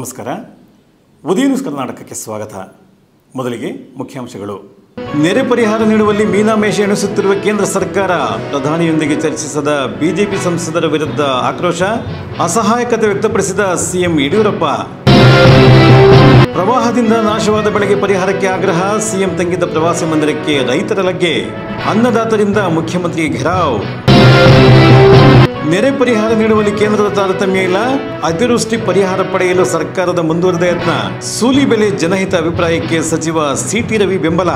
ನಮಸ್ಕಾರ ಉದಯ ನ್ಯೂಸ್ ಕರ್ನಾಟಕಕ್ಕೆ ಸ್ವಾಗತ ಮೊದಲಿಗೆ ಮುಖ್ಯಾಂಶಗಳು ನೆರೆ ಪರಿಹಾರ ನೀಡುವಲ್ಲಿ ಮೀನಾಮೇಷ ಎಣಿಸುತ್ತಿರುವ ಕೇಂದ್ರ ಸರ್ಕಾರ ಪ್ರಧಾನಿಯೊಂದಿಗೆ ಚರ್ಚಿಸದ ಬಿಜೆಪಿ ಸಂಸದರ ವಿರುದ್ಧ ಆಕ್ರೋಶ ಅಸಹಾಯಕತೆ ವ್ಯಕ್ತಪಡಿಸಿದ ಸಿಎಂ ಯಡಿಯೂರಪ್ಪ ಪ್ರವಾಹದಿಂದ ನಾಶವಾದ ಬೆಳೆಗೆ ಪರಿಹಾರಕ್ಕೆ ಆಗ್ರಹ ಸಿಎಂ ತಂಗಿದ್ದ ಪ್ರವಾಸಿ ಮಂದಿರಕ್ಕೆ ರೈತರ ಲಗ್ಗೆ ಅನ್ನದಾತರಿಂದ ಮುಖ್ಯಮಂತ್ರಿ ಘೆರಾವ್ ನೆರೆ ಪರಿಹಾರ ನೀಡುವಲ್ಲಿ ಕೇಂದ್ರದ ತಾರತಮ್ಯ ಇಲ್ಲ ಅತಿವೃಷ್ಟಿ ಪರಿಹಾರ ಪಡೆಯಲು ಸರ್ಕಾರದ ಮುಂದುವರೆದ ಯತ್ನ ಸೂಲಿ ಬೆಲೆ ಜನಹಿತ ಅಭಿಪ್ರಾಯಕ್ಕೆ ಸಚಿವ ಸಿಟಿ ರವಿ ಬೆಂಬಲ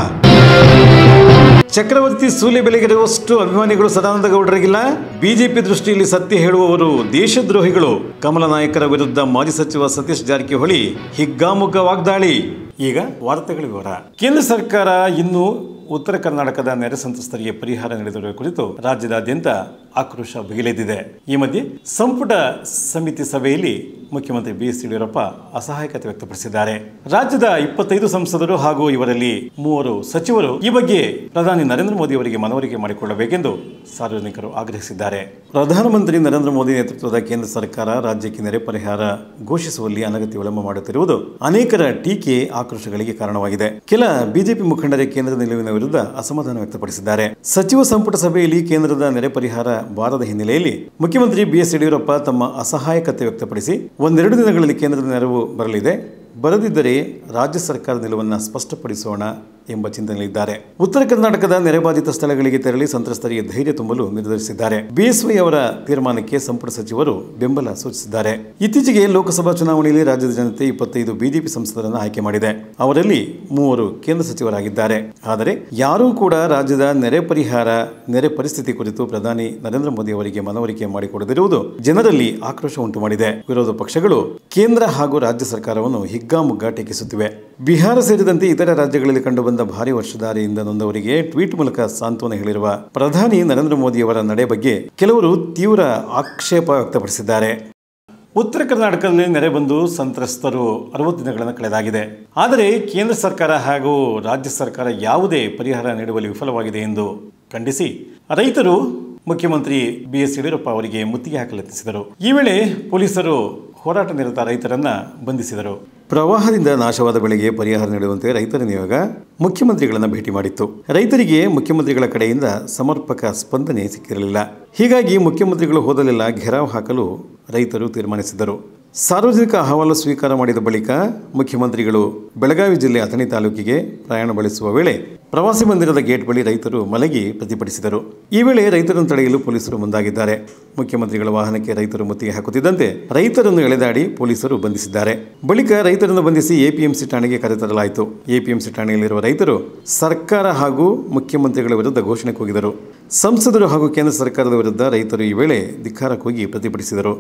ಚಕ್ರವರ್ತಿ ಸೂಲಿ ಬೆಲೆಗಿರುವಷ್ಟು ಅಭಿಮಾನಿಗಳು ಸದಾನಂದ ಗೌಡರಿಗಿಲ್ಲ ಬಿಜೆಪಿ ದೃಷ್ಟಿಯಲ್ಲಿ ಸತ್ಯ ಹೇಳುವವರು ದೇಶದ್ರೋಹಿಗಳು ಕಮಲ ನಾಯಕರ ವಿರುದ್ಧ ಮಾಜಿ ಸಚಿವ ಸತೀಶ್ ಜಾರಕಿಹೊಳಿ ಹಿಗ್ಗಾಮುಗ್ಗ ವಾಗ್ದಾಳಿ ಈಗ ವಾರ್ತೆಗಳ ವಿವರ ಕೇಂದ್ರ ಸರ್ಕಾರ ಇನ್ನು ಉತ್ತರ ಕರ್ನಾಟಕದ ನೆರೆ ಸಂತ್ರಸ್ತರಿಗೆ ಪರಿಹಾರ ನೀಡಿರುವ ಕುರಿತು ರಾಜ್ಯದಾದ್ಯಂತ ಆಕ್ರೋಶ ಭುಗಿಲೆದ್ದಿದೆ ಈ ಮಧ್ಯೆ ಸಂಪುಟ ಸಮಿತಿ ಸಭೆಯಲ್ಲಿ ಮುಖ್ಯಮಂತ್ರಿ ಬಿ ಎಸ್ ಯಡಿಯೂರಪ್ಪ ಅಸಹಾಯಕತೆ ವ್ಯಕ್ತಪಡಿಸಿದ್ದಾರೆ ರಾಜ್ಯದ ಇಪ್ಪತ್ತೈದು ಸಂಸದರು ಹಾಗೂ ಇವರಲ್ಲಿ ಮೂವರು ಸಚಿವರು ಈ ಬಗ್ಗೆ ಪ್ರಧಾನಿ ನರೇಂದ್ರ ಮೋದಿ ಅವರಿಗೆ ಮನವರಿಕೆ ಮಾಡಿಕೊಳ್ಳಬೇಕೆಂದು ಸಾರ್ವಜನಿಕರು ಆಗ್ರಹಿಸಿದ್ದಾರೆ ಪ್ರಧಾನಮಂತ್ರಿ ನರೇಂದ್ರ ಮೋದಿ ನೇತೃತ್ವದ ಕೇಂದ್ರ ಸರ್ಕಾರ ರಾಜ್ಯಕ್ಕೆ ನೆರೆ ಪರಿಹಾರ ಘೋಷಿಸುವಲ್ಲಿ ಅನಗತ್ಯ ವಿಳಂಬ ಮಾಡುತ್ತಿರುವುದು ಅನೇಕರ ಟೀಕೆ ಆಕ್ರೋಶಗಳಿಗೆ ಕಾರಣವಾಗಿದೆ ಕೆಲ ಬಿಜೆಪಿ ಮುಖಂಡರೇ ಕೇಂದ್ರದ ನಿಲುವಿನ ವಿರುದ್ಧ ಅಸಮಾಧಾನ ವ್ಯಕ್ತಪಡಿಸಿದ್ದಾರೆ ಸಚಿವ ಸಂಪುಟ ಸಭೆಯಲ್ಲಿ ಕೇಂದ್ರದ ನೆರೆ ಪರಿಹಾರ ಬಾರದ ಹಿನ್ನೆಲೆಯಲ್ಲಿ ಮುಖ್ಯಮಂತ್ರಿ ಬಿಎಸ್ ಯಡಿಯೂರಪ್ಪ ತಮ್ಮ ಅಸಹಾಯಕತೆ ವ್ಯಕ್ತಪಡಿಸಿ ಒಂದೆರಡು ದಿನಗಳಲ್ಲಿ ಕೇಂದ್ರದ ನೆರವು ಬರಲಿದೆ ಬರದಿದ್ದರೆ ರಾಜ್ಯ ಸರ್ಕಾರ ನಿಲುವನ್ನು ಸ್ಪಷ್ಟಪಡಿಸೋಣ ಎಂಬ ಚಿಂತನೆಯಲ್ಲಿದ್ದಾರೆ ಉತ್ತರ ಕರ್ನಾಟಕದ ನೆರೆಬಾಧಿತ ಸ್ಥಳಗಳಿಗೆ ತೆರಳಿ ಸಂತ್ರಸ್ತರಿಗೆ ಧೈರ್ಯ ತುಂಬಲು ನಿರ್ಧರಿಸಿದ್ದಾರೆ ಬಿಎಸ್ವೈ ಅವರ ತೀರ್ಮಾನಕ್ಕೆ ಸಂಪುಟ ಸಚಿವರು ಬೆಂಬಲ ಸೂಚಿಸಿದ್ದಾರೆ ಇತ್ತೀಚೆಗೆ ಲೋಕಸಭಾ ಚುನಾವಣೆಯಲ್ಲಿ ರಾಜ್ಯದ ಜನತೆ ಇಪ್ಪತ್ತೈದು ಬಿಜೆಪಿ ಸಂಸದರನ್ನು ಆಯ್ಕೆ ಮಾಡಿದೆ ಅವರಲ್ಲಿ ಮೂವರು ಕೇಂದ್ರ ಸಚಿವರಾಗಿದ್ದಾರೆ ಆದರೆ ಯಾರೂ ಕೂಡ ರಾಜ್ಯದ ನೆರೆ ಪರಿಹಾರ ನೆರೆ ಪರಿಸ್ಥಿತಿ ಕುರಿತು ಪ್ರಧಾನಿ ನರೇಂದ್ರ ಮೋದಿ ಅವರಿಗೆ ಮನವರಿಕೆ ಮಾಡಿಕೊಡದಿರುವುದು ಜನರಲ್ಲಿ ಆಕ್ರೋಶ ಉಂಟು ಮಾಡಿದೆ ವಿರೋಧ ಪಕ್ಷಗಳು ಕೇಂದ್ರ ಹಾಗೂ ರಾಜ್ಯ ಸರ್ಕಾರವನ್ನು ಹಿಗ್ಗಾಮುಗ್ಗಾ ಟೀಕಿಸುತ್ತಿವೆ ಬಿಹಾರ ಸೇರಿದಂತೆ ಇತರ ರಾಜ್ಯಗಳಲ್ಲಿ ಕಂಡುಬಂದ ಭಾರಿ ವರ್ಷಧಾರೆಯಿಂದ ನೊಂದವರಿಗೆ ಟ್ವೀಟ್ ಮೂಲಕ ಸಾಂತ್ವನ ಹೇಳಿರುವ ಪ್ರಧಾನಿ ನರೇಂದ್ರ ಮೋದಿ ಅವರ ನಡೆ ಬಗ್ಗೆ ಕೆಲವರು ತೀವ್ರ ಆಕ್ಷೇಪ ವ್ಯಕ್ತಪಡಿಸಿದ್ದಾರೆ ಉತ್ತರ ಕರ್ನಾಟಕದಲ್ಲಿ ನೆರೆ ಬಂದು ಸಂತ್ರಸ್ತರು ಅರವತ್ತು ದಿನಗಳನ್ನು ಕಳೆದಾಗಿದೆ ಆದರೆ ಕೇಂದ್ರ ಸರ್ಕಾರ ಹಾಗೂ ರಾಜ್ಯ ಸರ್ಕಾರ ಯಾವುದೇ ಪರಿಹಾರ ನೀಡುವಲ್ಲಿ ವಿಫಲವಾಗಿದೆ ಎಂದು ಖಂಡಿಸಿ ರೈತರು ಮುಖ್ಯಮಂತ್ರಿ ಬಿ ಎಸ್ ಯಡಿಯೂರಪ್ಪ ಅವರಿಗೆ ಮುತ್ತಿಗೆ ಹಾಕಲು ಯತ್ನಿಸಿದರು ಈ ವೇಳೆ ಪೊಲೀಸರು ಹೋರಾಟ ನಿರತ ರೈತರನ್ನ ಬಂಧಿಸಿದರು ಪ್ರವಾಹದಿಂದ ನಾಶವಾದ ಬೆಳೆಗೆ ಪರಿಹಾರ ನೀಡುವಂತೆ ರೈತರ ನಿಯೋಗ ಮುಖ್ಯಮಂತ್ರಿಗಳನ್ನ ಭೇಟಿ ಮಾಡಿತ್ತು ರೈತರಿಗೆ ಮುಖ್ಯಮಂತ್ರಿಗಳ ಕಡೆಯಿಂದ ಸಮರ್ಪಕ ಸ್ಪಂದನೆ ಸಿಕ್ಕಿರಲಿಲ್ಲ ಹೀಗಾಗಿ ಮುಖ್ಯಮಂತ್ರಿಗಳು ಹೋದಲೆಲ್ಲ ಘೆರಾವ್ ಹಾಕಲು ರೈತರು ತೀರ್ಮಾನಿಸಿದರು ಸಾರ್ವಜನಿಕ ಅಹವಾಲು ಸ್ವೀಕಾರ ಮಾಡಿದ ಬಳಿಕ ಮುಖ್ಯಮಂತ್ರಿಗಳು ಬೆಳಗಾವಿ ಜಿಲ್ಲೆ ಅಥಣಿ ತಾಲೂಕಿಗೆ ಪ್ರಯಾಣ ಬೆಳೆಸುವ ವೇಳೆ ಪ್ರವಾಸಿ ಮಂದಿರದ ಗೇಟ್ ಬಳಿ ರೈತರು ಮಲಗಿ ಪ್ರತಿಭಟಿಸಿದರು ಈ ವೇಳೆ ರೈತರನ್ನು ತಡೆಯಲು ಪೊಲೀಸರು ಮುಂದಾಗಿದ್ದಾರೆ ಮುಖ್ಯಮಂತ್ರಿಗಳ ವಾಹನಕ್ಕೆ ರೈತರು ಮುತ್ತಿಗೆ ಹಾಕುತ್ತಿದ್ದಂತೆ ರೈತರನ್ನು ಎಳೆದಾಡಿ ಪೊಲೀಸರು ಬಂಧಿಸಿದ್ದಾರೆ ಬಳಿಕ ರೈತರನ್ನು ಬಂಧಿಸಿ ಎಪಿಎಂಸಿ ಠಾಣೆಗೆ ಕರೆತರಲಾಯಿತು ಎಪಿಎಂಸಿ ಠಾಣೆಯಲ್ಲಿರುವ ರೈತರು ಸರ್ಕಾರ ಹಾಗೂ ಮುಖ್ಯಮಂತ್ರಿಗಳ ವಿರುದ್ಧ ಘೋಷಣೆ ಕೂಗಿದರು ಸಂಸದರು ಹಾಗೂ ಕೇಂದ್ರ ಸರ್ಕಾರದ ವಿರುದ್ಧ ರೈತರು ಈ ವೇಳೆ ಧಿಕ್ಕಾರ ಕೂಗಿ ಪ್ರತಿಭಟಿಸಿದರು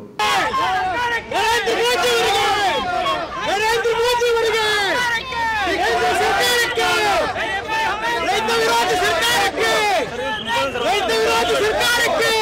ನರೇಂದ್ರ ಮೋದಿ ನರೇಂದ್ರ ಮೋದಿ ಅವರಿಗೆ ಸರ್ಕಾರಕ್ಕೆ ರೈತ ವಿರೋಧಿ ಸರ್ಕಾರಕ್ಕೆ ರೈತ ವಿರೋಧಿ ಸರ್ಕಾರಕ್ಕೆ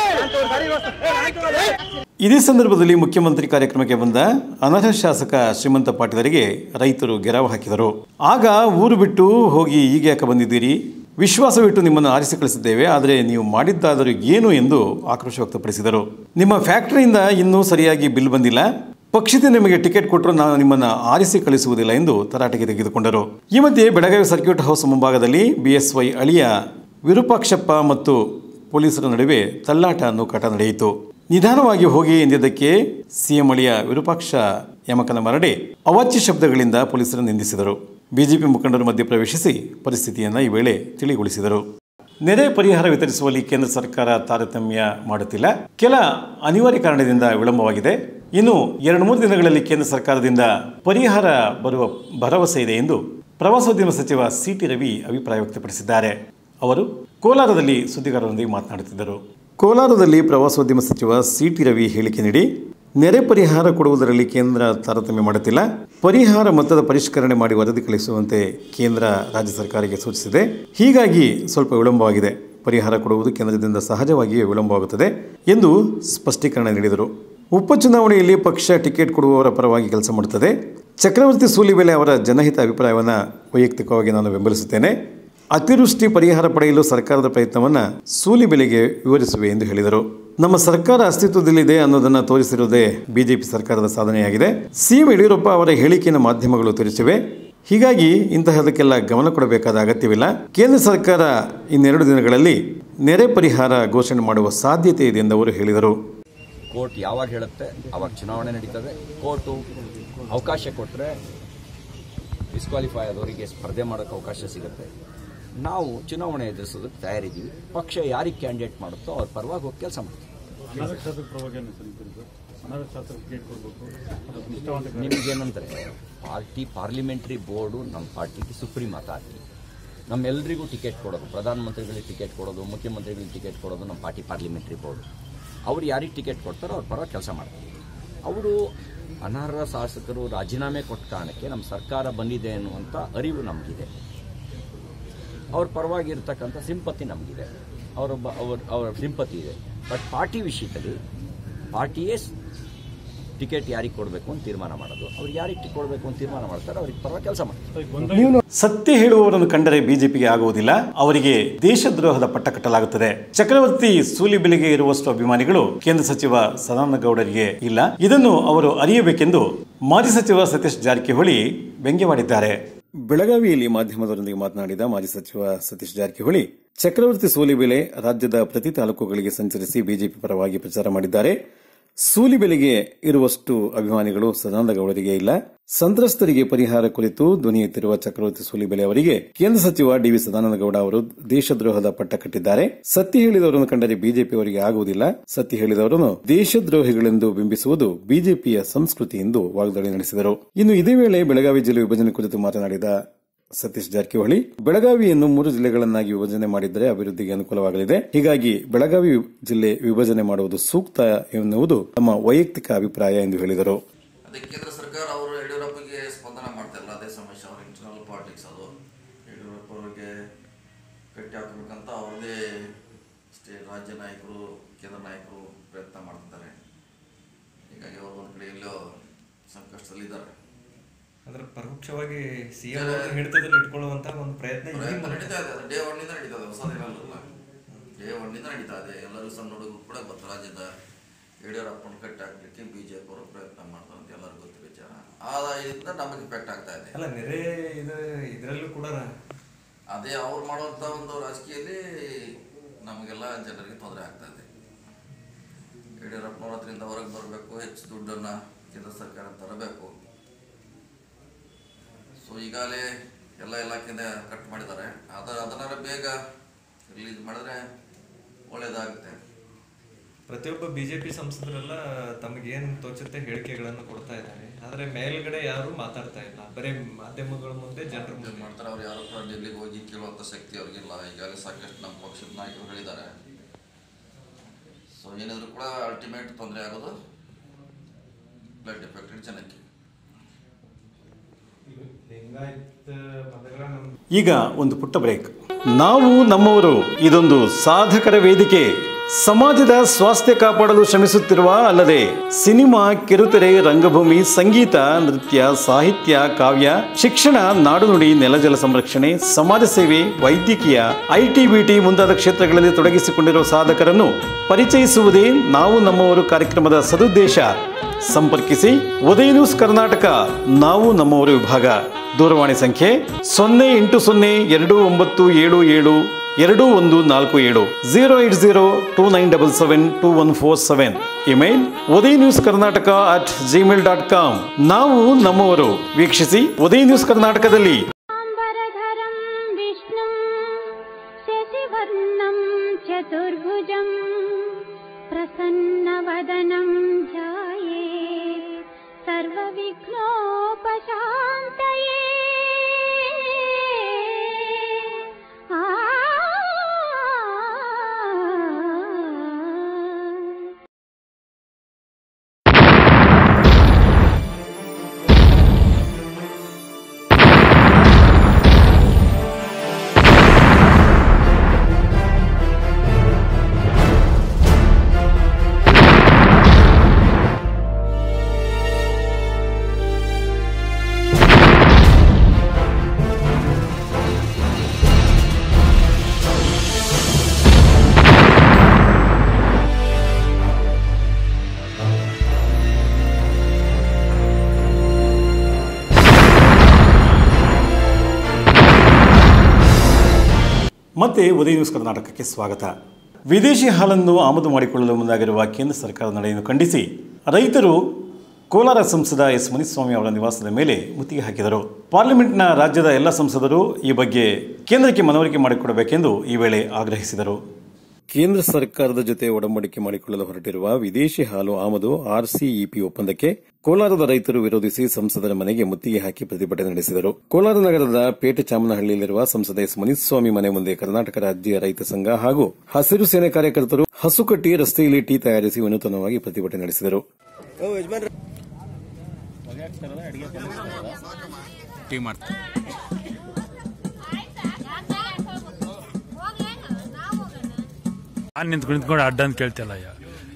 ಇದೇ ಸಂದರ್ಭದಲ್ಲಿ ಮುಖ್ಯಮಂತ್ರಿ ಕಾರ್ಯಕ್ರಮಕ್ಕೆ ಬಂದ ಅನರ್ಹ ಶಾಸಕ ಶ್ರೀಮಂತ ಪಾಟೀಲರಿಗೆ ರೈತರು ಗೆರವು ಹಾಕಿದರು ಆಗ ಊರು ಬಿಟ್ಟು ಹೋಗಿ ಈಗ ಯಾಕೆ ಬಂದಿದ್ದೀರಿ ವಿಶ್ವಾಸವಿಟ್ಟು ನಿಮ್ಮನ್ನು ಆರಿಸಿ ಕಳಿಸಿದ್ದೇವೆ ಆದರೆ ನೀವು ಮಾಡಿದ್ದಾದರೂ ಏನು ಎಂದು ಆಕ್ರೋಶ ವ್ಯಕ್ತಪಡಿಸಿದರು ನಿಮ್ಮ ಫ್ಯಾಕ್ಟರಿಯಿಂದ ಇನ್ನೂ ಸರಿಯಾಗಿ ಬಿಲ್ ಬಂದಿಲ್ಲ ಪಕ್ಷದಿಂದ ನಿಮಗೆ ಟಿಕೆಟ್ ಕೊಟ್ಟರು ನಾನು ನಿಮ್ಮನ್ನು ಆರಿಸಿ ಕಳಿಸುವುದಿಲ್ಲ ಎಂದು ತರಾಟೆಗೆ ತೆಗೆದುಕೊಂಡರು ಈ ಮಧ್ಯೆ ಬೆಳಗಾವಿ ಸರ್ಕ್ಯೂಟ್ ಹೌಸ್ ಮುಂಭಾಗದಲ್ಲಿ ಬಿಎಸ್ವೈ ಅಳಿಯ ವಿರೂಪಾಕ್ಷಪ್ಪ ಮತ್ತು ಪೊಲೀಸರ ನಡುವೆ ತಳ್ಳಾಟ ನೂಕಾಟ ನಡೆಯಿತು ನಿಧಾನವಾಗಿ ಹೋಗಿ ಎಂದಿದ್ದಕ್ಕೆ ಸಿಎಂ ಅಳಿಯ ವಿರೂಪಾಕ್ಷ ಯಮಕನ ಮರಡೆ ಅವಾಚ್ಯ ಶಬ್ದಗಳಿಂದ ಪೊಲೀಸರನ್ನು ನಿಂದಿಸಿದರು ಬಿಜೆಪಿ ಮುಖಂಡರು ಮಧ್ಯೆ ಪ್ರವೇಶಿಸಿ ಪರಿಸ್ಥಿತಿಯನ್ನು ಈ ವೇಳೆ ತಿಳಿಗೊಳಿಸಿದರು ನೆರೆ ಪರಿಹಾರ ವಿತರಿಸುವಲ್ಲಿ ಕೇಂದ್ರ ಸರ್ಕಾರ ತಾರತಮ್ಯ ಮಾಡುತ್ತಿಲ್ಲ ಕೆಲ ಅನಿವಾರ್ಯ ಕಾರಣದಿಂದ ವಿಳಂಬವಾಗಿದೆ ಇನ್ನು ಎರಡು ಮೂರು ದಿನಗಳಲ್ಲಿ ಕೇಂದ್ರ ಸರ್ಕಾರದಿಂದ ಪರಿಹಾರ ಬರುವ ಭರವಸೆ ಇದೆ ಎಂದು ಪ್ರವಾಸೋದ್ಯಮ ಸಚಿವ ಸಿಟಿ ರವಿ ಅಭಿಪ್ರಾಯ ವ್ಯಕ್ತಪಡಿಸಿದ್ದಾರೆ ಅವರು ಕೋಲಾರದಲ್ಲಿ ಸುದ್ದಿಗಾರರೊಂದಿಗೆ ಮಾತನಾಡುತ್ತಿದ್ದರು ಕೋಲಾರದಲ್ಲಿ ಪ್ರವಾಸೋದ್ಯಮ ಸಚಿವ ಸಿಟಿ ರವಿ ಹೇಳಿಕೆ ನೀಡಿ ನೆರೆ ಪರಿಹಾರ ಕೊಡುವುದರಲ್ಲಿ ಕೇಂದ್ರ ತಾರತಮ್ಯ ಮಾಡುತ್ತಿಲ್ಲ ಪರಿಹಾರ ಮೊತ್ತದ ಪರಿಷ್ಕರಣೆ ಮಾಡಿ ವರದಿ ಕಳಿಸುವಂತೆ ಕೇಂದ್ರ ರಾಜ್ಯ ಸರ್ಕಾರಕ್ಕೆ ಸೂಚಿಸಿದೆ ಹೀಗಾಗಿ ಸ್ವಲ್ಪ ವಿಳಂಬವಾಗಿದೆ ಪರಿಹಾರ ಕೊಡುವುದು ಕೇಂದ್ರದಿಂದ ಸಹಜವಾಗಿಯೇ ವಿಳಂಬವಾಗುತ್ತದೆ ಎಂದು ಸ್ಪಷ್ಟೀಕರಣ ನೀಡಿದರು ಉಪಚುನಾವಣೆಯಲ್ಲಿ ಪಕ್ಷ ಟಿಕೆಟ್ ಕೊಡುವವರ ಪರವಾಗಿ ಕೆಲಸ ಮಾಡುತ್ತದೆ ಚಕ್ರವರ್ತಿ ಸೂಲಿಬೆಲೆ ಅವರ ಜನಹಿತ ಅಭಿಪ್ರಾಯವನ್ನು ವೈಯಕ್ತಿಕವಾಗಿ ನಾನು ಬೆಂಬಲಿಸುತ್ತೇನೆ ಅತಿವೃಷ್ಟಿ ಪರಿಹಾರ ಪಡೆಯಲು ಸರ್ಕಾರದ ಪ್ರಯತ್ನವನ್ನು ಸೂಲಿಬೆಲೆಗೆ ವಿವರಿಸುವೆ ಎಂದು ಹೇಳಿದರು ನಮ್ಮ ಸರ್ಕಾರ ಅಸ್ತಿತ್ವದಲ್ಲಿದೆ ಅನ್ನೋದನ್ನ ತೋರಿಸಿರುವುದೇ ಬಿಜೆಪಿ ಸರ್ಕಾರದ ಸಾಧನೆಯಾಗಿದೆ ಸಿಎಂ ಯಡಿಯೂರಪ್ಪ ಅವರ ಹೇಳಿಕೆಯನ್ನು ಮಾಧ್ಯಮಗಳು ತೋರಿಸಿವೆ ಹೀಗಾಗಿ ಇಂತಹದಕ್ಕೆಲ್ಲ ಗಮನ ಕೊಡಬೇಕಾದ ಅಗತ್ಯವಿಲ್ಲ ಕೇಂದ್ರ ಸರ್ಕಾರ ಇನ್ನೆರಡು ದಿನಗಳಲ್ಲಿ ನೆರೆ ಪರಿಹಾರ ಘೋಷಣೆ ಮಾಡುವ ಸಾಧ್ಯತೆ ಇದೆ ಎಂದು ಅವರು ಹೇಳಿದರು ಕೋರ್ಟ್ ಯಾವಾಗ ಹೇಳುತ್ತೆ ಅವಾಗ ಚುನಾವಣೆ ನಡೀತದೆ ಕೋರ್ಟು ಅವಕಾಶ ಕೊಟ್ಟರೆ ಡಿಸ್ಕ್ವಾಲಿಫೈ ಆದವರಿಗೆ ಸ್ಪರ್ಧೆ ಮಾಡೋಕ್ಕೆ ಅವಕಾಶ ಸಿಗುತ್ತೆ ನಾವು ಚುನಾವಣೆ ಎದುರಿಸೋದಕ್ಕೆ ತಯಾರಿದ್ದೀವಿ ಪಕ್ಷ ಯಾರಿಗೆ ಕ್ಯಾಂಡಿಡೇಟ್ ಮಾಡುತ್ತೋ ಅವ್ರ ಪರವಾಗಿ ಹೋಗಿ ಕೆಲಸ ಮಾಡ್ತೀವಿ ಅನಾಥ ಶಾಸಕ ಪರವಾಗಿ ಸರ್ ಅನಾಥ ಶಾಸಕ ಟಿಕೆಟ್ ಕೊಡಬೇಕು ಅದು ನಿಷ್ಠಾವಂತ ನಿಮಗೇನಂದ್ರೆ ಪಾರ್ಟಿ ಪಾರ್ಲಿಮೆಂಟ್ರಿ ಬೋರ್ಡು ನಮ್ಮ ಪಾರ್ಟಿಗೆ ಸುಪ್ರೀಂ ಅಥಾರಿಟಿ ನಮ್ಮೆಲ್ಲರಿಗೂ ಟಿಕೆಟ್ ಕೊಡೋದು ಪ್ರಧಾನಮಂತ್ರಿಗಳಿಗೆ ಟಿಕೆಟ್ ಕೊಡೋದು ಮುಖ್ಯಮಂತ್ರಿಗಳಿಗೆ ಟಿಕೆಟ್ ಕೊಡೋದು ನಮ್ಮ ಪಾರ್ಟಿ ಪಾರ್ಲಿಮೆಂಟ್ರಿ ಬೋರ್ಡು ಅವ್ರು ಯಾರಿಗೆ ಟಿಕೆಟ್ ಕೊಡ್ತಾರೋ ಅವ್ರ ಪರವಾಗಿ ಕೆಲಸ ಮಾಡ್ತೀವಿ ಅವರು ಅನರ್ಹ ಶಾಸಕರು ರಾಜೀನಾಮೆ ಕೊಟ್ಟ ಕಾರಣಕ್ಕೆ ನಮ್ಮ ಸರ್ಕಾರ ಬಂದಿದೆ ಅನ್ನುವಂಥ ಅರಿವು ನಮಗಿದೆ ಅವ್ರ ಪರವಾಗಿ ಇರ್ತಕ್ಕಂಥ ಸಿಂಪತಿ ನಮಗಿದೆ ಅವರ ಅವ್ರ ಅವರ ಸಿಂಪತಿ ಇದೆ ಬಟ್ ಪಾರ್ಟಿ ವಿಷಯದಲ್ಲಿ ಪಾರ್ಟಿಯೇ ಟಿಕೆಟ್ ಯಾರಿಗೆ ಕೊಡಬೇಕು ಅಂತ ತೀರ್ಮಾನ ಮಾಡೋದು ಅವ್ರು ಯಾರಿಗೆ ಟಿಕೆಟ್ ಕೊಡಬೇಕು ಅಂತ ತೀರ್ಮಾನ ಮಾಡ್ತಾರೆ ಅವ್ರಿಗೆ ಪರವಾಗಿ ಕೆಲಸ ಮಾಡ್ತಾರೆ ಸತ್ಯ ಹೇಳುವವರನ್ನು ಕಂಡರೆ ಬಿಜೆಪಿಗೆ ಆಗುವುದಿಲ್ಲ ಅವರಿಗೆ ದೇಶದ್ರೋಹದ ಪಟ್ಟ ಕಟ್ಟಲಾಗುತ್ತದೆ ಚಕ್ರವರ್ತಿ ಸೂಲಿಬೆಲೆಗೆ ಇರುವಷ್ಟು ಅಭಿಮಾನಿಗಳು ಕೇಂದ್ರ ಸಚಿವ ಸದಾನಂದ ಗೌಡರಿಗೆ ಇಲ್ಲ ಇದನ್ನು ಅವರು ಅರಿಯಬೇಕೆಂದು ಮಾಜಿ ಸಚಿವ ಸತೀಶ್ ಜಾರಕಿಹೊಳಿ ವ್ಯಂಗ್ಯವಾಡಿದ್ದಾರೆ ಬೆಳಗಾವಿಯಲ್ಲಿ ಮಾಧ್ಯಮದವರೊಂದಿಗೆ ಮಾತನಾಡಿದ ಮಾಜಿ ಸಚಿವ ಸತೀಶ್ ಜಾರಕಿಹೊಳಿ ಚಕ್ರವರ್ತಿ ಸೂಲಿಬೆಲೆ ರಾಜ್ಯದ ಪ್ರತಿ ತಾಲೂಕುಗಳಿಗೆ ಸಂಚರಿಸಿ ಬಿಜೆಪಿ ಪರವಾಗಿ ಪ್ರಚಾರ ಮಾಡಿದ್ದಾರೆ ಸೂಲಿಬೆಲೆಗೆ ಇರುವಷ್ಟು ಅಭಿಮಾನಿಗಳು ಸದಾನಂದ ಗೌಡರಿಗೆ ಇಲ್ಲ ಸಂತ್ರಸ್ತರಿಗೆ ಪರಿಹಾರ ಕುರಿತು ಧ್ವನಿ ಎತ್ತಿರುವ ಚಕ್ರವರ್ತಿ ಸೂಲಿಬೆಲೆ ಅವರಿಗೆ ಕೇಂದ್ರ ಸಚಿವ ಡಿವಿ ಸದಾನಂದ ಗೌಡ ಅವರು ದೇಶದ್ರೋಹದ ಪಟ್ಟ ಕಟ್ಟಿದ್ದಾರೆ ಸತ್ಯ ಹೇಳಿದವರನ್ನು ಕಂಡರೆ ಬಿಜೆಪಿ ಅವರಿಗೆ ಆಗುವುದಿಲ್ಲ ಸತ್ಯ ಹೇಳಿದವರನ್ನು ದೇಶದ್ರೋಹಿಗಳೆಂದು ಬಿಂಬಿಸುವುದು ಬಿಜೆಪಿಯ ಸಂಸ್ಕೃತಿ ಎಂದು ವಾಗ್ದಾಳಿ ನಡೆಸಿದರು ಇನ್ನು ಇದೇ ವೇಳೆ ಬೆಳಗಾವಿ ಜಿಲ್ಲೆ ವಿಭಜನೆ ಕುರಿತು ಮಾತನಾಡಿದ ಸತೀಶ್ ಜಾರಕಿಹೊಳಿ ಬೆಳಗಾವಿಯನ್ನು ಮೂರು ಜಿಲ್ಲೆಗಳನ್ನಾಗಿ ವಿಭಜನೆ ಮಾಡಿದ್ದರೆ ಅಭಿವೃದ್ಧಿಗೆ ಅನುಕೂಲವಾಗಲಿದೆ ಹೀಗಾಗಿ ಬೆಳಗಾವಿ ಜಿಲ್ಲೆ ವಿಭಜನೆ ಮಾಡುವುದು ಸೂಕ್ತ ಎನ್ನುವುದು ತಮ್ಮ ವೈಯಕ್ತಿಕ ಅಭಿಪ್ರಾಯ ಎಂದು ಹೇಳಿದರು ಅದೇ ಕೇಂದ್ರ ಸರ್ಕಾರ ಅವರು ಯಡಿಯೂರಪ್ಪಗೆ ಸ್ಪಂದನ ಮಾಡ್ತಾರಲ್ಲ ಅದೇ ಸಮಸ್ಯೆ ಅವ್ರ ಇಂಟರ್ನಲ್ ಪಾಲಿಟಿಕ್ಸ್ ಅದು ಯಡಿಯೂರಪ್ಪ ಅವರಿಗೆ ಕಟ್ಟಿ ಹಾಕಬೇಕಂತ ಅವ್ರದೇ ಸ್ಟೇಟ್ ರಾಜ್ಯ ನಾಯಕರು ಕೇಂದ್ರ ನಾಯಕರು ಪ್ರಯತ್ನ ಮಾಡ್ತಿದ್ದಾರೆ ಹೀಗಾಗಿ ಅವರು ಒಂದು ಕಡೆ ಎಲ್ಲೋ ಸಂಕಷ್ಟದಲ್ಲಿದ್ದಾರೆ ಅಂದ್ರೆ ಪರೋಕ್ಷವಾಗಿ ಸಿಎಂ ಹಿಡಿತದಲ್ಲಿ ಇಟ್ಕೊಳ್ಳುವಂತ ಒಂದು ಪ್ರಯತ್ನ ಈ ಪ್ರಯತ್ನ ಮೂಲಕ ನಡೀತಾ ಇದೆ ಡೇ ಒನ್ನಿಂದ ನಡೀತಾ ಇದೆ ಹೊಸದೇನಲ್ಲ ಡೇ ಒನ್ನಿಂದ ನಡೀತಾ ಇದೆ ಎಲ್ಲರೂ ಸಣ್ಣ ಹುಡುಗರು ಕೂಡ ಗೊತ್ತು ರಾಜ್ಯದ ಯಡಿಯೂರಪ್ಪನ ಕಟ್ಟಿ ಹಾಕ್ಲಿಕ್ಕೆ ಬಿಜೆಪಿ ಅವರು ಪ್ರಯತ್ನ ಮಾಡ್ತಾರೆ ಅಂತ ಎಲ್ಲರಿಗೂ ಗೊತ್ತು ವಿಚಾರ ಆದಾಯದಿಂದ ನಮಗೆ ಇಫೆಕ್ಟ್ ಆಗ್ತಾ ಇದೆ ಅಲ್ಲ ನೆರೆ ಇದು ಇದರಲ್ಲೂ ಕೂಡ ಅದೇ ಅವ್ರು ಮಾಡುವಂಥ ಒಂದು ರಾಜಕೀಯದಲ್ಲಿ ನಮಗೆಲ್ಲ ಜನರಿಗೆ ತೊಂದರೆ ಆಗ್ತಾ ಇದೆ ಯಡಿಯೂರಪ್ಪನವ್ರ ಹತ್ರದಿಂದ ಹೊರಗೆ ಬರಬೇಕು ಹೆಚ್ಚು ದುಡ್ಡನ್ನು ಕೇಂದ್ರ ಸರ್ಕಾರ ತರಬೇಕು ಸೊ ಈಗಾಗಲೇ ಎಲ್ಲ ಇಲಾಖೆಯಿಂದ ಕಟ್ ಮಾಡಿದ್ದಾರೆ ಅದ ಅದನ್ನಾರ ಬೇಗ ರಿಲೀಸ್ ಮಾಡಿದ್ರೆ ಒಳ್ಳೇದಾಗುತ್ತೆ ಪ್ರತಿಯೊಬ್ಬ ಬಿಜೆಪಿ ಸಂಸದರೆಲ್ಲ ತಮಗೇನು ತೋಚುತ್ತೆ ಹೇಳಿಕೆಗಳನ್ನು ಕೊಡ್ತಾ ಇದ್ದಾರೆ ಆದ್ರೆ ಮೇಲ್ಗಡೆ ಯಾರು ಮಾತಾಡ್ತಾ ಇಲ್ಲ ಬರೀ ಮಾಧ್ಯಮಗಳ ಮುಂದೆ ಜನರ ಮುಂದೆ ಮಾಡ್ತಾರೆ ಅವ್ರು ಯಾರು ಕೂಡ ಡೆಲ್ಲಿಗೆ ಹೋಗಿ ಕೇಳುವಂಥ ಶಕ್ತಿ ಅವ್ರಿಗಿಲ್ಲ ಈಗಾಗಲೇ ಸಾಕಷ್ಟು ನಮ್ಮ ಪಕ್ಷದ ನಾಯಕರು ಹೇಳಿದ್ದಾರೆ ಸೊ ಏನಿದ್ರು ಕೂಡ ಅಲ್ಟಿಮೇಟ್ ತೊಂದರೆ ಆಗೋದು ಬ್ಲಡ್ ಎಫೆಕ್ಟೆಡ್ ಜನಕ್ಕೆ ಈಗ ಒಂದು ಪುಟ್ಟ ಬ್ರೇಕ್ ನಾವು ನಮ್ಮವರು ಇದೊಂದು ಸಾಧಕರ ವೇದಿಕೆ ಸಮಾಜದ ಸ್ವಾಸ್ಥ್ಯ ಕಾಪಾಡಲು ಶ್ರಮಿಸುತ್ತಿರುವ ಅಲ್ಲದೆ ಸಿನಿಮಾ ಕಿರುತೆರೆ ರಂಗಭೂಮಿ ಸಂಗೀತ ನೃತ್ಯ ಸಾಹಿತ್ಯ ಕಾವ್ಯ ಶಿಕ್ಷಣ ನಾಡುನುಡಿ ನೆಲಜಲ ಸಂರಕ್ಷಣೆ ಸಮಾಜ ಸೇವೆ ವೈದ್ಯಕೀಯ ಐಟಿ ಬಿಟಿ ಮುಂತಾದ ಕ್ಷೇತ್ರಗಳಲ್ಲಿ ತೊಡಗಿಸಿಕೊಂಡಿರುವ ಸಾಧಕರನ್ನು ಪರಿಚಯಿಸುವುದೇ ನಾವು ನಮ್ಮವರು ಕಾರ್ಯಕ್ರಮದ ಸದುದ್ದೇಶ ಸಂಪರ್ಕಿಸಿ ಉದಯ ನ್ಯೂಸ್ ಕರ್ನಾಟಕ ನಾವು ನಮ್ಮವರು ವಿಭಾಗ ದೂರವಾಣಿ ಸಂಖ್ಯೆ ಸೊನ್ನೆ ಎಂಟು ಸೊನ್ನೆ ಎರಡು ಒಂಬತ್ತು ಏಳು ಏಳು ಎರಡು ಒಂದು ನಾಲ್ಕು ಏಳು zero eight zero two nine double seven two one four seven email Udaya news Karnataka at gmail dot com ನಾವು ನಮ್ಮವರು ವೀಕ್ಷಿಸಿ ಉದಯ ನ್ಯೂಸ್ ಕರ್ನಾಟಕದಲ್ಲಿ म्बरधरं विष्णुं शशिवर्णं चतुर्भुजं प्रसन्नवदनं ध्याये सर्वविघ्नोपशान्तये आ ಮತ್ತೆ ಉದಯ ನ್ಯೂಸ್ ಕರ್ನಾಟಕಕ್ಕೆ ಸ್ವಾಗತ ವಿದೇಶಿ ಹಾಲನ್ನು ಆಮದು ಮಾಡಿಕೊಳ್ಳಲು ಮುಂದಾಗಿರುವ ಕೇಂದ್ರ ಸರ್ಕಾರದ ನಡೆಯನ್ನು ಖಂಡಿಸಿ ರೈತರು ಕೋಲಾರ ಸಂಸದ ಎಸ್ ಮುನಿಸ್ವಾಮಿ ಅವರ ನಿವಾಸದ ಮೇಲೆ ಮುತ್ತಿಗೆ ಹಾಕಿದರು ಪಾರ್ಲಿಮೆಂಟ್ನ ರಾಜ್ಯದ ಎಲ್ಲ ಸಂಸದರು ಈ ಬಗ್ಗೆ ಕೇಂದ್ರಕ್ಕೆ ಮನವರಿಕೆ ಮಾಡಿಕೊಡಬೇಕೆಂದು ಈ ವೇಳೆ ಆಗ್ರಹಿಸಿದರು ಕೇಂದ್ರ ಸರ್ಕಾರದ ಜೊತೆ ಒಡಂಬಡಿಕೆ ಮಾಡಿಕೊಳ್ಳಲು ಹೊರಟಿರುವ ವಿದೇಶಿ ಹಾಲು ಆಮದು ಆರ್ಸಿಇಪಿ ಒಪ್ಪಂದಕ್ಕೆ ಕೋಲಾರದ ರೈತರು ವಿರೋಧಿಸಿ ಸಂಸದರ ಮನೆಗೆ ಮುತ್ತಿಗೆ ಹಾಕಿ ಪ್ರತಿಭಟನೆ ನಡೆಸಿದರು ಕೋಲಾರ ನಗರದ ಪೇಟೆ ಚಾಮನಹಳ್ಳಿಯಲ್ಲಿರುವ ಸಂಸದ ಎಸ್ ಮುನಿಸ್ವಾಮಿ ಮನೆ ಮುಂದೆ ಕರ್ನಾಟಕ ರಾಜ್ಯ ರೈತ ಸಂಘ ಹಾಗೂ ಹಸಿರು ಸೇನೆ ಕಾರ್ಯಕರ್ತರು ಹಸು ಕಟ್ಟಿ ರಸ್ತೆಯಲ್ಲಿ ಟೀ ತಯಾರಿಸಿ ವಿನೂತನವಾಗಿ ಪ್ರತಿಭಟನೆ ನಡೆಸಿದರು ನಾನು ನಿಂತ್ಕೊಂಡು ನಿಂತ್ಕೊಂಡು ಅಡ್ಡ ಅಂತ ಕೇಳ್ತಿಲ್ಲ ಅಯ್ಯ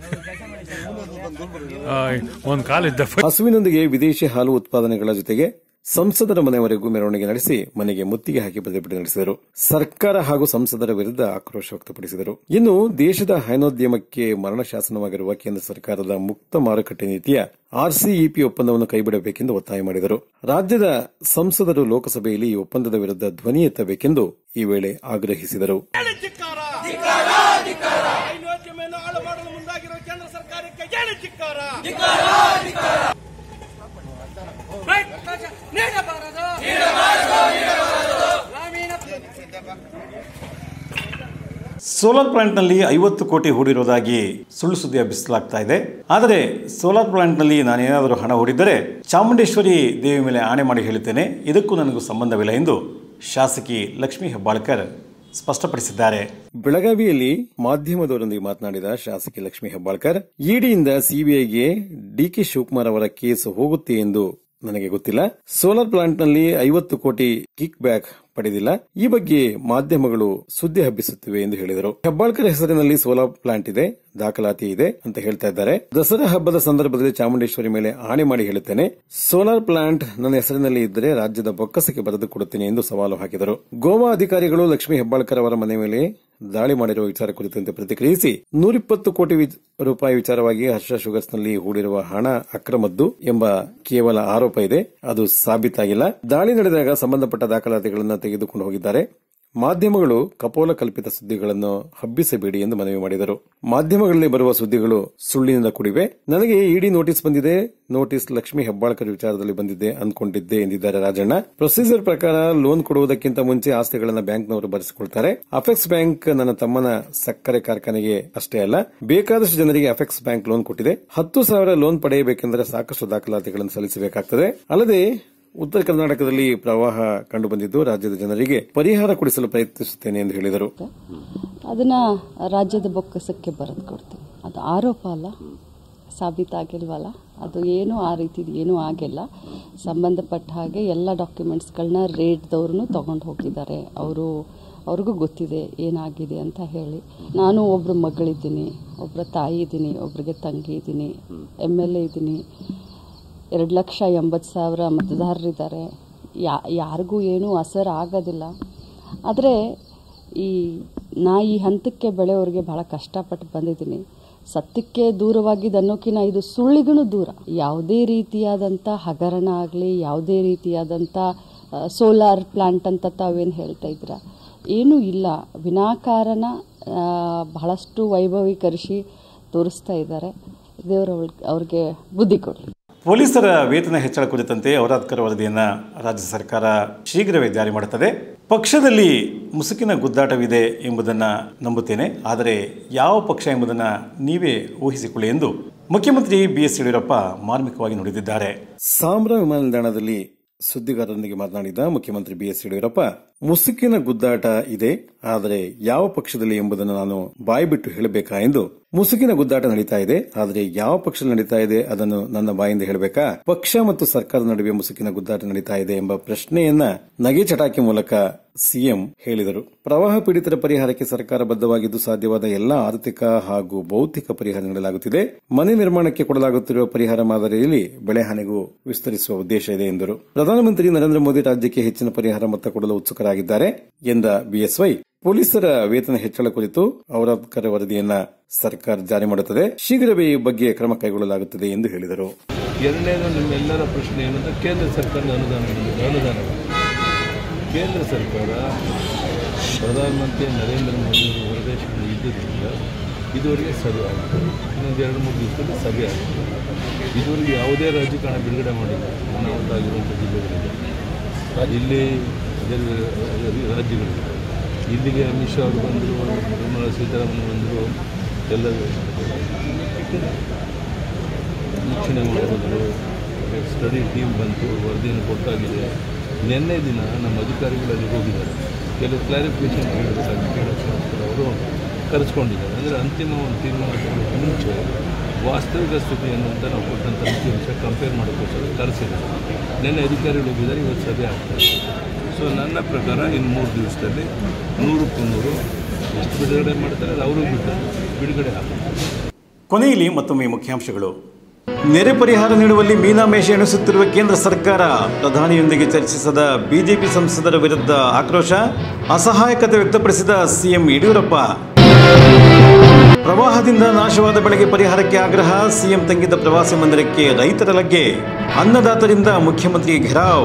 ಒಂದು ಕಾಲಿದ್ದ ಹಸುವಿನೊಂದಿಗೆ ವಿದೇಶಿ ಹಾಲು ಉತ್ಪಾದನೆಗಳ ಜೊತೆಗೆ ಸಂಸದರ ಮನೆಯವರೆಗೂ ಮೆರವಣಿಗೆ ನಡೆಸಿ ಮನೆಗೆ ಮುತ್ತಿಗೆ ಹಾಕಿ ಪ್ರತಿಭಟನೆ ನಡೆಸಿದರು ಸರ್ಕಾರ ಹಾಗೂ ಸಂಸದರ ವಿರುದ್ಧ ಆಕ್ರೋಶ ವ್ಯಕ್ತಪಡಿಸಿದರು ಇನ್ನು ದೇಶದ ಹೈನೋದ್ಯಮಕ್ಕೆ ಮರಣ ಶಾಸನವಾಗಿರುವ ಕೇಂದ್ರ ಸರ್ಕಾರದ ಮುಕ್ತ ಮಾರುಕಟ್ಟೆ ನೀತಿಯ ಆರ್ಸಿಇಪಿ ಒಪ್ಪಂದವನ್ನು ಕೈಬಿಡಬೇಕೆಂದು ಒತ್ತಾಯ ಮಾಡಿದರು ರಾಜ್ಯದ ಸಂಸದರು ಲೋಕಸಭೆಯಲ್ಲಿ ಈ ಒಪ್ಪಂದದ ವಿರುದ್ಧ ಧ್ವನಿ ಎತ್ತಬೇಕೆಂದು ಈ ವೇಳೆ ಆಗ್ರಹಿಸಿದರು ಐನೋದ್ಯಮೆಯನ್ನು ಹಾಳು ಮಾಡಲು ಮುಂದಾಗಿರುವ ಕೇಂದ್ರ ಸರ್ಕಾರಕ್ಕೆ ಹೇಳಿ ಧಿಕ್ಕಾರ ನೀಡಬಾರದು ಗ್ರಾಮೀಣ ಸೋಲಾರ್ ಪ್ಲಾಂಟ್ನಲ್ಲಿ ಐವತ್ತು ಕೋಟಿ ಹೂಡಿರುವುದಾಗಿ ಸುಳ್ಳು ಸುದ್ದಿ ಹಬ್ಬಿಸಲಾಗ್ತಾ ಇದೆ ಆದರೆ ಸೋಲಾರ್ ಪ್ಲಾಂಟ್ನಲ್ಲಿ ನಾನೇನಾದರೂ ಹಣ ಹೂಡಿದ್ದರೆ ಚಾಮುಂಡೇಶ್ವರಿ ದೇವಿ ಮೇಲೆ ಆಣೆ ಮಾಡಿ ಹೇಳುತ್ತೇನೆ ಇದಕ್ಕೂ ನನಗೂ ಸಂಬಂಧವಿಲ್ಲ ಎಂದು ಶಾಸಕಿ ಲಕ್ಷ್ಮೀ ಹೆಬ್ಬಾಳ್ಕರ್ ಸ್ಪಷ್ಟಪಡಿಸಿದ್ದಾರೆ ಬೆಳಗಾವಿಯಲ್ಲಿ ಮಾಧ್ಯಮದವರೊಂದಿಗೆ ಮಾತನಾಡಿದ ಶಾಸಕಿ ಲಕ್ಷ್ಮೀ ಹೆಬ್ಬಾಳ್ಕರ್ ಇಡಿಯಿಂದ ಸಿಬಿಐಗೆ ಡಿಕೆ ಶಿವಕುಮಾರ್ ಅವರ ಕೇಸ್ ಹೋಗುತ್ತೆ ಎಂದು ನನಗೆ ಗೊತ್ತಿಲ್ಲ ಸೋಲಾರ್ ಪ್ಲಾಂಟ್ನಲ್ಲಿ ಐವತ್ತು ಕೋಟಿ ಕಿಕ್ ಬ್ಯಾಕ್ ಪಡೆದಿಲ್ಲ ಈ ಬಗ್ಗೆ ಮಾಧ್ಯಮಗಳು ಸುದ್ದಿ ಹಬ್ಬಿಸುತ್ತಿವೆ ಎಂದು ಹೇಳಿದರು ಹೆಬ್ಬಾಳ್ಕರ್ ಹೆಸರಿನಲ್ಲಿ ಸೋಲಾರ್ ಪ್ಲಾಂಟ್ ಇದೆ ದಾಖಲಾತಿ ಇದೆ ಅಂತ ಹೇಳ್ತಾ ಇದ್ದಾರೆ ದಸರಾ ಹಬ್ಬದ ಸಂದರ್ಭದಲ್ಲಿ ಚಾಮುಂಡೇಶ್ವರಿ ಮೇಲೆ ಆಣೆ ಮಾಡಿ ಹೇಳುತ್ತೇನೆ ಸೋಲಾರ್ ಪ್ಲಾಂಟ್ ನನ್ನ ಹೆಸರಿನಲ್ಲಿ ಇದ್ದರೆ ರಾಜ್ಯದ ಬೊಕ್ಕಸಕ್ಕೆ ಬರೆದು ಕೊಡುತ್ತೇನೆ ಎಂದು ಸವಾಲು ಹಾಕಿದರು ಗೋವಾ ಅಧಿಕಾರಿಗಳು ಲಕ್ಷ್ಮೀ ಹೆಬ್ಬಾಳ್ಕರ್ ಅವರ ಮನೆ ಮೇಲೆ ದಾಳಿ ಮಾಡಿರುವ ವಿಚಾರ ಕುರಿತಂತೆ ಪ್ರತಿಕ್ರಿಯಿಸಿ ನೂರಿಪ್ಪತ್ತು ಕೋಟಿ ವಿ- ರೂಪಾಯಿ ವಿಚಾರವಾಗಿ ಹರ್ಷ ಶುಗರ್ಸ್ನಲ್ಲಿ ಹೂಡಿರುವ ಹಣ ಅಕ್ರಮದ್ದು ಎಂಬ ಕೇವಲ ಆರೋಪ ಇದೆ ಅದು ಸಾಬೀತಾಗಿಲ್ಲ ದಾಳಿ ನಡೆದಾಗ ಸಂಬಂಧಪಟ್ಟ ದಾಖಲಾತಿಗಳನ್ನು ತೆಗೆದುಕೊಂಡು ಹೋಗಿದ್ದಾರೆ ಮಾಧ್ಯಮಗಳು ಕಪೋಲ ಕಲ್ಪಿತ ಸುದ್ದಿಗಳನ್ನು ಹಬ್ಬಿಸಬೇಡಿ ಎಂದು ಮನವಿ ಮಾಡಿದರು ಮಾಧ್ಯಮಗಳಲ್ಲಿ ಬರುವ ಸುದ್ದಿಗಳು ಸುಳ್ಳಿನಿಂದ ಕೂಡಿವೆ ನನಗೆ ಇಡಿ ನೋಟಿಸ್ ಬಂದಿದೆ ನೋಟಿಸ್ ಲಕ್ಷ್ಮಿ ಹೆಬ್ಬಾಳ್ಕರ್ ವಿಚಾರದಲ್ಲಿ ಬಂದಿದೆ ಅಂದ್ಕೊಂಡಿದ್ದೆ ಎಂದಿದ್ದಾರೆ ರಾಜಣ್ಣ ಪ್ರೊಸೀಜರ್ ಪ್ರಕಾರ ಲೋನ್ ಕೊಡುವುದಕ್ಕಿಂತ ಮುಂಚೆ ಆಸ್ತಿಗಳನ್ನು ಬ್ಯಾಂಕ್ನವರು ಬರೆಸಿಕೊಳ್ತಾರೆ ಅಫೆಕ್ಸ್ ಬ್ಯಾಂಕ್ ನನ್ನ ತಮ್ಮನ ಸಕ್ಕರೆ ಕಾರ್ಖಾನೆಗೆ ಅಷ್ಟೇ ಅಲ್ಲ ಬೇಕಾದಷ್ಟು ಜನರಿಗೆ ಅಫೆಕ್ಸ್ ಬ್ಯಾಂಕ್ ಲೋನ್ ಕೊಟ್ಟಿದೆ ಹತ್ತು ಸಾವಿರ ಲೋನ್ ಪಡೆಯಬೇಕೆಂದರೆ ಸಾಕಷ್ಟು ದಾಖಲಾತಿಗಳನ್ನು ಸಲ್ಲಿಸಬೇಕಾಗ್ತದೆ ಅಲ್ಲದೆ ಉತ್ತರ ಕರ್ನಾಟಕದಲ್ಲಿ ಪ್ರವಾಹ ಕಂಡುಬಂದಿದ್ದು ರಾಜ್ಯದ ಜನರಿಗೆ ಪರಿಹಾರ ಕೊಡಿಸಲು ಪ್ರಯತ್ನಿಸುತ್ತೇನೆ ಎಂದು ಹೇಳಿದರು ಅದನ್ನ ರಾಜ್ಯದ ಬೊಕ್ಕಸಕ್ಕೆ ಬರೆದು ಕೊಡ್ತೀನಿ ಅದು ಆರೋಪ ಅಲ್ಲ ಸಾಬೀತಾಗಿಲ್ವಲ್ಲ ಅದು ಏನೂ ಆ ರೀತಿದು ಏನೂ ಆಗಿಲ್ಲ ಸಂಬಂಧಪಟ್ಟ ಹಾಗೆ ಎಲ್ಲ ಡಾಕ್ಯುಮೆಂಟ್ಸ್ಗಳನ್ನ ರೇಟ್ದವ್ರನ್ನೂ ತಗೊಂಡು ಹೋಗಿದ್ದಾರೆ ಅವರು ಅವ್ರಿಗೂ ಗೊತ್ತಿದೆ ಏನಾಗಿದೆ ಅಂತ ಹೇಳಿ ನಾನು ಒಬ್ಬರು ಮಗಳಿದ್ದೀನಿ ಒಬ್ಬರ ತಾಯಿ ಇದ್ದೀನಿ ಒಬ್ರಿಗೆ ತಂಗಿ ಇದ್ದೀನಿ ಎಮ್ ಎಲ್ ಎ ಇದ್ದೀನಿ ಎರಡು ಲಕ್ಷ ಎಂಬತ್ತು ಸಾವಿರ ಮತದಾರರಿದ್ದಾರೆ ಯಾ ಯಾರಿಗೂ ಏನೂ ಅಸರ್ ಆಗೋದಿಲ್ಲ ಆದರೆ ಈ ನಾ ಈ ಹಂತಕ್ಕೆ ಬೆಳೆಯೋರಿಗೆ ಭಾಳ ಕಷ್ಟಪಟ್ಟು ಬಂದಿದ್ದೀನಿ ಸತ್ಯಕ್ಕೆ ದೂರವಾಗಿದ್ದು ಅನ್ನೋಕ್ಕಿಂತ ಇದು ಸುಳ್ಳಿಗೂ ದೂರ ಯಾವುದೇ ರೀತಿಯಾದಂಥ ಹಗರಣ ಆಗಲಿ ಯಾವುದೇ ರೀತಿಯಾದಂಥ ಸೋಲಾರ್ ಪ್ಲಾಂಟ್ ಅಂತ ತಾವೇನು ಹೇಳ್ತಾ ಇದ್ದೀರಾ ಏನೂ ಇಲ್ಲ ವಿನಾಕಾರಣ ಆ, ಬಹಳಷ್ಟು ವೈಭವೀಕರಿಸಿ ತೋರಿಸ್ತಾ ಇದ್ದಾರೆ ದೇವರು ಅವ್ರಿಗೆ ಬುದ್ಧಿ ಕೊಡಲಿ ಪೊಲೀಸರ ವೇತನ ಹೆಚ್ಚಳ ಕುರಿತಂತೆ ಔರಾದ್ಕರ್ ವರದಿಯನ್ನು ರಾಜ್ಯ ಸರ್ಕಾರ ಶೀಘ್ರವೇ ಜಾರಿ ಮಾಡುತ್ತದೆ ಪಕ್ಷದಲ್ಲಿ ಮುಸುಕಿನ ಗುದ್ದಾಟವಿದೆ ಎಂಬುದನ್ನು ನಂಬುತ್ತೇನೆ ಆದರೆ ಯಾವ ಪಕ್ಷ ಎಂಬುದನ್ನು ನೀವೇ ಊಹಿಸಿಕೊಳ್ಳಿ ಎಂದು ಮುಖ್ಯಮಂತ್ರಿ ಬಿ ಎಸ್ ಯಡಿಯೂರಪ್ಪ ಮಾರ್ಮಿಕವಾಗಿ ನುಡಿದಿದ್ದಾರೆ ಸಾಂಬ್ರಾ ವಿಮಾನ ನಿಲ್ದಾಣದಲ್ಲಿ ಸುದ್ದಿಗಾರರೊಂದಿಗೆ ಮಾತನಾಡಿದ ಮುಖ್ಯಮಂತ್ರಿ ಬಿ ಎಸ್ ಯಡಿಯೂರಪ್ಪ ಮುಸುಕಿನ ಗುದ್ದಾಟ ಇದೆ ಆದರೆ ಯಾವ ಪಕ್ಷದಲ್ಲಿ ಎಂಬುದನ್ನು ನಾನು ಬಾಯ್ಬಿಟ್ಟು ಹೇಳಬೇಕಾ ಎಂದು ಮುಸುಕಿನ ಗುದ್ದಾಟ ನಡೀತಾ ಇದೆ ಆದರೆ ಯಾವ ಪಕ್ಷದಲ್ಲಿ ನಡೀತಾ ಇದೆ ಅದನ್ನು ನನ್ನ ಬಾಯಿಂದ ಹೇಳಬೇಕಾ ಪಕ್ಷ ಮತ್ತು ಸರ್ಕಾರದ ನಡುವೆ ಮುಸುಕಿನ ಗುದ್ದಾಟ ನಡೀತಾ ಇದೆ ಎಂಬ ಪ್ರಶ್ನೆಯನ್ನ ನಗೆ ಚಟಾಕಿ ಮೂಲಕ ಸಿಎಂ ಹೇಳಿದರು ಪ್ರವಾಹ ಪೀಡಿತರ ಪರಿಹಾರಕ್ಕೆ ಸರ್ಕಾರ ಬದ್ಧವಾಗಿದ್ದು ಸಾಧ್ಯವಾದ ಎಲ್ಲಾ ಆರ್ಥಿಕ ಹಾಗೂ ಭೌತಿಕ ಪರಿಹಾರ ನೀಡಲಾಗುತ್ತಿದೆ ಮನೆ ನಿರ್ಮಾಣಕ್ಕೆ ಕೊಡಲಾಗುತ್ತಿರುವ ಪರಿಹಾರ ಮಾದರಿಯಲ್ಲಿ ಬೆಳೆ ಹಾನಿಗೂ ವಿಸ್ತರಿಸುವ ಉದ್ದೇಶ ಇದೆ ಎಂದರು ಪ್ರಧಾನಮಂತ್ರಿ ನರೇಂದ್ರ ಮೋದಿ ರಾಜ್ಯಕ್ಕೆ ಹೆಚ್ಚಿನ ಪರಿಹಾರ ಮೊತ್ತ ಕೊಡಲು ಉತ್ಸುಕರಾಗಿದ್ದಾರೆ ಎಂದ ಬಿಎಸ್ವೈ ಪೊಲೀಸರ ವೇತನ ಹೆಚ್ಚಳ ಕುರಿತು ಔರಾದ್ಕರ್ ವರದಿಯನ್ನ ಸರ್ಕಾರ ಜಾರಿ ಮಾಡುತ್ತದೆ ಶೀಘ್ರವೇ ಈ ಬಗ್ಗೆ ಕ್ರಮ ಕೈಗೊಳ್ಳಲಾಗುತ್ತದೆ ಎಂದು ಹೇಳಿದರು ಎರಡನೇದು ನಿಮ್ಮೆಲ್ಲರ ಪ್ರಶ್ನೆ ಏನಂದ್ರೆ ಕೇಂದ್ರ ಸರ್ಕಾರದ ಅನುದಾನ ನೀಡಿದೆ. ಅನುದಾನ ಕೇಂದ್ರ ಸರ್ಕಾರ ಪ್ರಧಾನಮಂತ್ರಿ ನರೇಂದ್ರ ಮೋದಿ ಅವರು ಹೊರದೇಶದಲ್ಲಿ ಇದ್ದಿದ್ದರಿಂದ ಇದುವರೆಗೆ ಸಭೆ ಆಗುತ್ತೆ ಇನ್ನೊಂದು ಎರಡು ಮೂರು ದಿವಸದಲ್ಲಿ ಸಭೆ ಆಗುತ್ತೆ ಇದುವರೆಗೆ ಯಾವುದೇ ರಾಜಕಾರಣ ಬಿಡುಗಡೆ ಮಾಡಿಲ್ಲ ಅನಾಹುತ ಜಿಲ್ಲೆಗಳಿದೆ ಇಲ್ಲಿ ಬೇರೆ ಬೇರೆ ರಾಜ್ಯಗಳಿದೆ ಇಲ್ಲಿಗೆ ಅಮಿತ್ ಶಾ ಅವರು ಬಂದರು ನಿರ್ಮಲಾ ಸೀತಾರಾಮನ್ ಬಂದರು ಎಲ್ಲ ವೀಕ್ಷಣೆ ಮಾಡೋದು ಸ್ಟಡಿ ಟೀಮ್ ಬಂತು ವರದಿಯನ್ನು ಕೊಟ್ಟಾಗಿದೆ ನಿನ್ನೆ ದಿನ ನಮ್ಮ ಅಧಿಕಾರಿಗಳು ಅಲ್ಲಿಗೆ ಹೋಗಿದ್ದಾರೆ ಕೆಲವು ಕ್ಲಾರಿಫಿಕೇಷನ್ ಕೇಳಬೇಕಾಗಿ ಕೇಳೋಕ್ಕೋಸ್ಕರ ಅವರು ಕರೆಸ್ಕೊಂಡಿದ್ದಾರೆ ಅಂದರೆ ಅಂತಿಮ ಒಂದು ತೀರ್ಮಾನ ತಗೊಳ್ಳೋಕೆ ಮುಂಚೆ ವಾಸ್ತವಿಕ ಸ್ಥಿತಿಯನ್ನು ಅಂತ ನಾವು ಕೊಟ್ಟಂಥ ಅಂಕಿಅಂಶ ಕಂಪೇರ್ ಮಾಡೋಕ್ಕೋಸ್ಕರ ಕರೆಸಿದ್ದಾರೆ ನಿನ್ನೆ ಅಧಿಕಾರಿಗಳು ಹೋಗಿದ್ದಾರೆ ಇವತ್ತು ಸಭೆ ಆಗ್ತಾರೆ ಸೊ ನನ್ನ ಪ್ರಕಾರ ಇನ್ನು ಮೂರು ದಿವಸದಲ್ಲಿ ನೂರಕ್ಕೂ ನೂರು ಎಷ್ಟು ಬಿಡುಗಡೆ ಮಾಡ್ತಾರೆ ಅದು ಅವರು ಬಿಡ್ತಾರೆ ಬಿಡುಗಡೆ ಆಗ್ತಾರೆ ಕೊನೆಯಲ್ಲಿ ಮತ್ತೊಮ್ಮೆ ಮುಖ್ಯಾಂಶಗಳು ನೆರೆ ಪರಿಹಾರ ನೀಡುವಲ್ಲಿ ಮೀನಾಮೇಷ ಎಣಿಸುತ್ತಿರುವ ಕೇಂದ್ರ ಸರ್ಕಾರ ಪ್ರಧಾನಿಯೊಂದಿಗೆ ಚರ್ಚಿಸದ ಬಿಜೆಪಿ ಸಂಸದರ ವಿರುದ್ಧ ಆಕ್ರೋಶ ಅಸಹಾಯಕತೆ ವ್ಯಕ್ತಪಡಿಸಿದ ಸಿಎಂ ಯಡಿಯೂರಪ್ಪ ಪ್ರವಾಹದಿಂದ ನಾಶವಾದ ಬೆಳೆಗೆ ಪರಿಹಾರಕ್ಕೆ ಆಗ್ರಹ ಸಿಎಂ ತಂಗಿದ್ದ ಪ್ರವಾಸಿ ಮಂದಿರಕ್ಕೆ ರೈತರ ಲಗ್ಗೆ ಅನ್ನದಾತರಿಂದ ಮುಖ್ಯಮಂತ್ರಿ ಘೆರಾವ್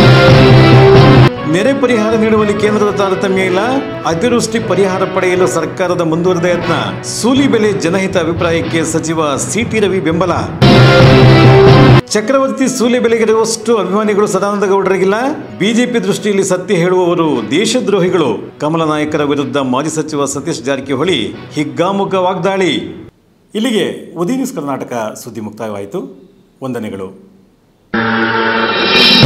ನೆರೆ ಪರಿಹಾರ ನೀಡುವಲ್ಲಿ ಕೇಂದ್ರದ ತಾರತಮ್ಯ ಇಲ್ಲ ಅತಿವೃಷ್ಟಿ ಪರಿಹಾರ ಪಡೆಯಲು ಸರ್ಕಾರದ ಮುಂದುವರೆದ ಯತ್ನ ಸೂಲಿಬೆಲೆ ಜನಹಿತ ಅಭಿಪ್ರಾಯಕ್ಕೆ ಸಚಿವ ಸಿಟಿ ರವಿ ಬೆಂಬಲ ಚಕ್ರವರ್ತಿ ಸೂಲಿಬೆಲೆಗಿರುವಷ್ಟು ಅಭಿಮಾನಿಗಳು ಸದಾನಂದ ಗೌಡರಿಗಿಲ್ಲ ಬಿಜೆಪಿ ದೃಷ್ಟಿಯಲ್ಲಿ ಸತ್ಯ ಹೇಳುವವರು ದೇಶದ್ರೋಹಿಗಳು ಕಮಲ ನಾಯಕರ ವಿರುದ್ಧ ಮಾಜಿ ಸಚಿವ ಸತೀಶ್ ಜಾರಕಿಹೊಳಿ ಹಿಗ್ಗಾಮುಗ್ಗ ವಾಗ್ದಾಳಿ ಇಲ್ಲಿಗೆ ಉದಯ ನ್ಯೂಸ್ ಕರ್ನಾಟಕ ಸುದ್ದಿ ಮುಕ್ತಾಯವಾಯಿತು ವಂದನೆಗಳು